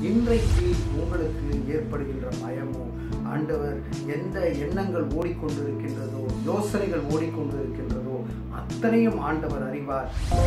இன்றைக்கு உங்களுக்கு ஏற்படுகின்ற பயமோ ஆண்டவர் எந்த எண்ணங்கள் ஓடிக்கொண்டிருக்கின்றதோ யோசனைகள் ஓடிக்கொண்டிருக்கின்றதோ அத்தனையும் ஆண்டவர் அறிவார்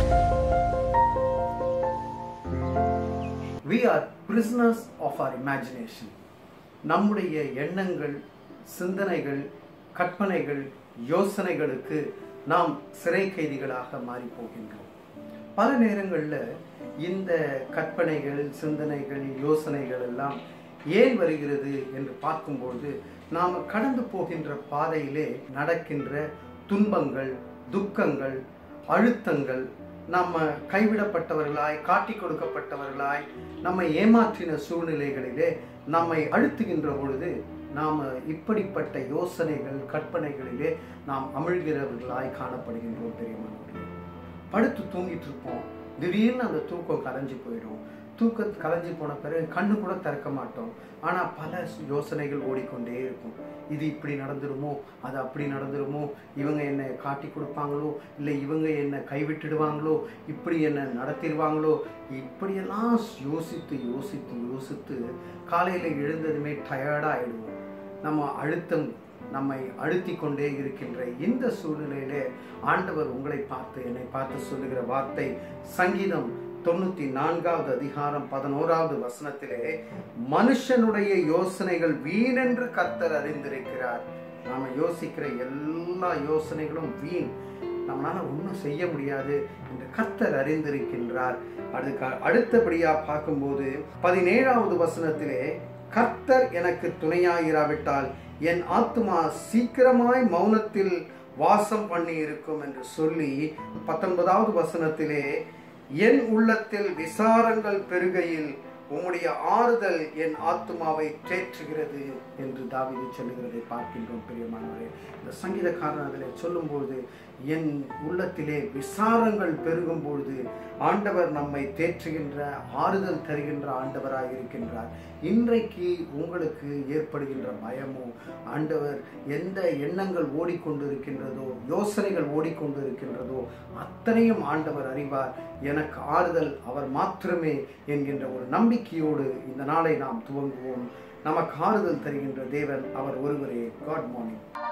we are prisoners of our imagination நம்முடைய எண்ணங்கள் சிந்தனைகள் கற்பனைகள் யோசனைகளுக்கு நாம் சிறை கைதிகளாக மாறி போகின்றோம் பல நேரங்களில் இந்த கற்பனைகள் சிந்தனைகள் யோசனைகள் எல்லாம் ஏன் வருகிறது என்று பார்க்கும்போது நாம் கடந்து போகின்ற பாதையிலே நடக்கின்ற துன்பங்கள் துக்கங்கள் அழுத்தங்கள் நம்ம கைவிடப்பட்டவர்களாய் காட்டி கொடுக்கப்பட்டவர்களாய் நம்மை ஏமாற்றின சூழ்நிலைகளிலே நம்மை அழுத்துகின்ற பொழுது நாம் இப்படிப்பட்ட யோசனைகள் கற்பனைகளிலே நாம் அமிழ்கிறவர்களாய் காணப்படுகின்றோம் பெரியவர்களுடைய படுத்து தூங்கிட்டு இருப்போம் திடீர்னு அந்த தூக்கம் கலைஞ்சு போயிடும் தூக்க கலைஞ்சு போன பிறகு கண்ணு கூட திறக்க மாட்டோம் ஆனால் பல யோசனைகள் ஓடிக்கொண்டே இருக்கும் இது இப்படி நடந்துருமோ அது அப்படி நடந்துருமோ இவங்க என்னை காட்டி கொடுப்பாங்களோ இல்லை இவங்க என்னை கைவிட்டுடுவாங்களோ இப்படி என்னை நடத்திடுவாங்களோ இப்படியெல்லாம் யோசித்து யோசித்து யோசித்து காலையில் எழுந்ததுமே டயர்டாக ஆயிடுவோம் நம்ம அழுத்தம் நம்மை அழுத்தி கொண்டே இருக்கின்ற இந்த சூழ்நிலையிலே ஆண்டவர் உங்களை பார்த்து என்னை பார்த்து சொல்லுகிற வார்த்தை சங்கீதம் தொண்ணூத்தி நான்காவது அதிகாரம் பதினோராவது வசனத்திலே மனுஷனுடைய யோசனைகள் வீணென்று கர்த்தர் அறிந்திருக்கிறார் நாம யோசிக்கிற எல்லா யோசனைகளும் வீண் நம்மளால ஒன்றும் செய்ய முடியாது என்று கர்த்தர் அறிந்திருக்கின்றார் அதுக்கு அடுத்தபடியா பார்க்கும்போது பதினேழாவது வசனத்திலே கர்த்தர் எனக்கு துணையாயிராவிட்டால் என் ஆத்மா சீக்கிரமாய் மௌனத்தில் வாசம் பண்ணி இருக்கும் என்று சொல்லி பத்தொன்பதாவது வசனத்திலே என் உள்ளத்தில் விசாரங்கள் பெருகையில் உம்முடைய ஆறுதல் என் ஆத்மாவை தேற்றுகிறது என்று தாவிதி சொல்லுகிறதை பார்க்கின்றோம் பெரியமானவரே இந்த சங்கீதக்காரன் அதில் சொல்லும்போது என் உள்ளத்திலே விசாரங்கள் பெருகும் பொழுது ஆண்டவர் நம்மை தேற்றுகின்ற ஆறுதல் தருகின்ற ஆண்டவராக இருக்கின்றார் இன்றைக்கு உங்களுக்கு ஏற்படுகின்ற பயமோ ஆண்டவர் எந்த எண்ணங்கள் ஓடிக்கொண்டிருக்கின்றதோ யோசனைகள் ஓடிக்கொண்டிருக்கின்றதோ அத்தனையும் ஆண்டவர் அறிவார் எனக்கு ஆறுதல் அவர் மாத்திரமே என்கின்ற ஒரு நம்பிக்கையோடு இந்த நாளை நாம் துவங்குவோம் நமக்கு ஆறுதல் தருகின்ற தேவன் அவர் ஒருவரே காட் மார்னிங்